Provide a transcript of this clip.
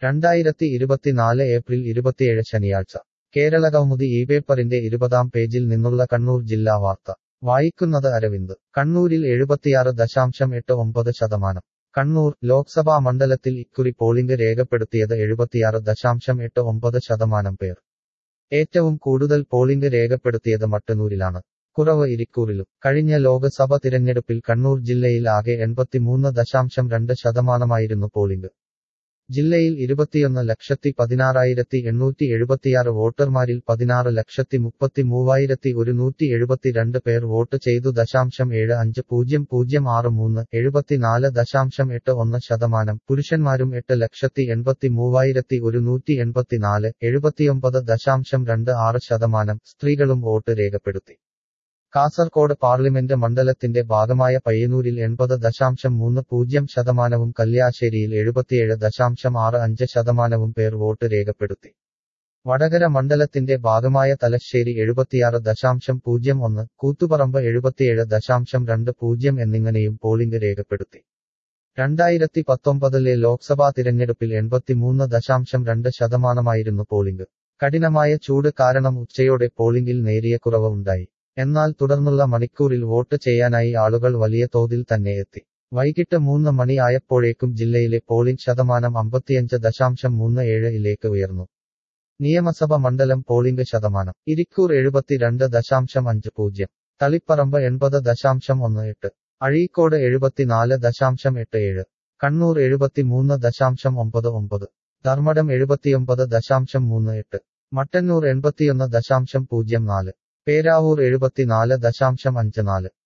രണ്ടായിരത്തി ഇരുപത്തിനാല് ഏപ്രിൽ ഇരുപത്തിയേഴ് ശനിയാഴ്ച കേരള കൗമുദി ഈ പേപ്പറിന്റെ ഇരുപതാം പേജിൽ നിന്നുള്ള കണ്ണൂർ ജില്ലാ വാർത്ത വായിക്കുന്നത് അരവിന്ദ് കണ്ണൂരിൽ എഴുപത്തിയാറ് ദശാംശം എട്ട് ഒമ്പത് ശതമാനം കണ്ണൂർ ലോക്സഭാ മണ്ഡലത്തിൽ ഇക്കുറി പോളിംഗ് രേഖപ്പെടുത്തിയത് എഴുപത്തിയാറ് ദശാംശം എട്ട് ഒമ്പത് ശതമാനം പേർ ഏറ്റവും കൂടുതൽ പോളിംഗ് രേഖപ്പെടുത്തിയത് മട്ടന്നൂരിലാണ് കുറവ് ഇരിക്കൂറിലും കഴിഞ്ഞ ലോക്സഭ തിരഞ്ഞെടുപ്പിൽ കണ്ണൂർ ജില്ലയിൽ ആകെ എൺപത്തിമൂന്ന് ദശാംശം രണ്ട് ശതമാനമായിരുന്നു പോളിംഗ് ജില്ലയിൽ ഇരുപത്തിയൊന്ന് ലക്ഷത്തി പതിനാറായിരത്തി എണ്ണൂറ്റി എഴുപത്തിയാറ് വോട്ടർമാരിൽ പതിനാറ് ലക്ഷത്തി മുപ്പത്തി മൂവായിരത്തി ഒരുന്നൂറ്റി എഴുപത്തിരണ്ട് പേർ വോട്ട് ചെയ്തു ദശാംശം ഏഴ് അഞ്ച് പൂജ്യം പൂജ്യം ആറ് മൂന്ന് എഴുപത്തിനാല് ദശാംശം എട്ട് ഒന്ന് ശതമാനം പുരുഷന്മാരും എട്ട് ലക്ഷത്തി എൺപത്തി മൂവായിരത്തി ഒരുന്നൂറ്റി എൺപത്തിനാല് എഴുപത്തിയൊമ്പത് ദശാംശം രണ്ട് ആറ് ശതമാനം സ്ത്രീകളും വോട്ട് രേഖപ്പെടുത്തി കാസർകോട് പാർലമെന്റ് മണ്ഡലത്തിന്റെ ഭാഗമായ പയ്യന്നൂരിൽ എൺപത് ദശാംശം മൂന്ന് പൂജ്യം ശതമാനവും കല്യാശ്ശേരിയിൽ എഴുപത്തിയേഴ് ദശാംശം ആറ് അഞ്ച് ശതമാനവും പേർ വോട്ട് രേഖപ്പെടുത്തി വടകര മണ്ഡലത്തിന്റെ ഭാഗമായ തലശ്ശേരി എഴുപത്തിയാറ് ദശാംശം പൂജ്യം ഒന്ന് കൂത്തുപറമ്പ് എഴുപത്തിയേഴ് ദശാംശം രണ്ട് പൂജ്യം എന്നിങ്ങനെയും പോളിംഗ് രേഖപ്പെടുത്തി രണ്ടായിരത്തി പത്തൊമ്പതിലെ ലോക്സഭാ തിരഞ്ഞെടുപ്പിൽ എൺപത്തിമൂന്ന് ദശാംശം രണ്ട് ശതമാനമായിരുന്നു പോളിംഗ് കഠിനമായ ചൂട് കാരണം ഉച്ചയോടെ പോളിംഗിൽ നേരിയ കുറവ് ഉണ്ടായി എന്നാൽ തുടർന്നുള്ള മണിക്കൂറിൽ വോട്ട് ചെയ്യാനായി ആളുകൾ വലിയ തോതിൽ തന്നെ എത്തി വൈകിട്ട് മൂന്ന് മണി ആയപ്പോഴേക്കും ജില്ലയിലെ പോളിംഗ് ശതമാനം അമ്പത്തിയഞ്ച് ദശാംശം മൂന്ന് ഏഴിലേക്ക് ഉയർന്നു നിയമസഭ മണ്ഡലം പോളിംഗ് ശതമാനം ഇരിക്കൂർ എഴുപത്തിരണ്ട് ദശാംശം അഞ്ച് പൂജ്യം തളിപ്പറമ്പ് എൺപത് ദശാംശം ഒന്ന് എട്ട് അഴീക്കോട് എഴുപത്തിനാല് ദശാംശം എട്ട് ഏഴ് കണ്ണൂർ എഴുപത്തിമൂന്ന് ദശാംശം ഒമ്പത് ഒമ്പത് ധർമ്മടം എഴുപത്തിയൊമ്പത് ദശാംശം മൂന്ന് എട്ട് മട്ടന്നൂർ എൺപത്തിയൊന്ന് ദശാംശം പൂജ്യം നാല് പേരാവൂർ എഴുപത്തിനാല് ദശാംശം അഞ്ച് നാല്